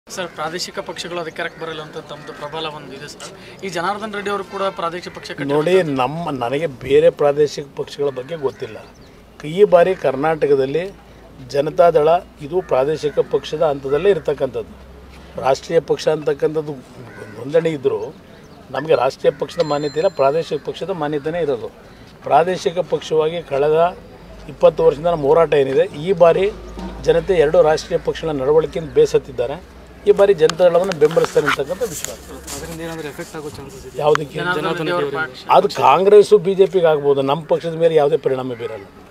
sir ಪ್ರಾದೇಶಿಕ ಪಕ್ಷಗಳು ಅಧಿಕಾರಕ್ಕೆ ಬರಲ್ಲ ಅಂತ ತಮ್ಮದು ಪ್ರಬಲ ಒಂದು ಇದೆ ಸರ್ ಈ ಜನಾರ್ದನ್ ರೆಡ್ಡಿ ಅವರು ಕೂಡ ಪ್ರಾದೇಶಿಕ ಪಕ್ಷ ಕಟ್ಟಿ ನೋಡಿ ನಮ್ಮ ನನಗೆ ಬೇರೆ ಪ್ರಾದೇಶಿಕ ಪಕ್ಷಗಳ ಬಗ್ಗೆ ಗೊತ್ತಿಲ್ಲ ಈ ಬಾರಿ ಕರ್ನಾಟಕದಲ್ಲಿ ಜನತಾದಳ ಇದು ಪ್ರಾದೇಶಿಕ ಪಕ್ಷದ ಹಂತದಲ್ಲೇ ಇರ್ತಕ್ಕಂಥದ್ದು ರಾಷ್ಟ್ರೀಯ ಪಕ್ಷ ಅಂತಕ್ಕಂಥದ್ದು ನೋಂದಣಿ ಇದ್ದರೂ ನಮಗೆ ರಾಷ್ಟ್ರೀಯ ಪಕ್ಷದ ಮಾನ್ಯತೆ ಇಲ್ಲ ಪ್ರಾದೇಶಿಕ ಪಕ್ಷದ ಮಾನ್ಯತೆನೇ ಇರೋದು ಪ್ರಾದೇಶಿಕ ಪಕ್ಷವಾಗಿ ಕಳೆದ ಇಪ್ಪತ್ತು ವರ್ಷದಿಂದ ನಮ್ಮ ಹೋರಾಟ ಏನಿದೆ ಈ ಬಾರಿ ಜನತೆ ಎರಡು ರಾಷ್ಟ್ರೀಯ ಪಕ್ಷಗಳ ನಡವಳಿಕೆಯಿಂದ ಬೇಸತ್ತಿದ್ದಾರೆ ಈ ಬಾರಿ ಜನತಾದಳವನ್ನು ಬೆಂಬಲಿಸ್ತಾರೆ ಅಂತಕ್ಕಂಥ ವಿಶ್ವಾಸ ಅದರಿಂದ ಏನಾದರೂ ಎಫೆಕ್ಟ್ ಆಗೋ ಚಾನ್ಸಸ್ ಇದೆ ಯಾವುದಕ್ಕೆ ಜನಾರ್ದನ್ ರೆಡ್ಡಿ ಅವರ ಪಕ್ಷ ಅದು ಕಾಂಗ್ರೆಸ್ಸು ಬಿ ಜೆ ಪಿಗೆ ಆಗ್ಬೋದು ನಮ್ಮ ಪಕ್ಷದ ಮೇಲೆ ಯಾವುದೇ ಪರಿಣಾಮ ಬೀರಲ್ಲ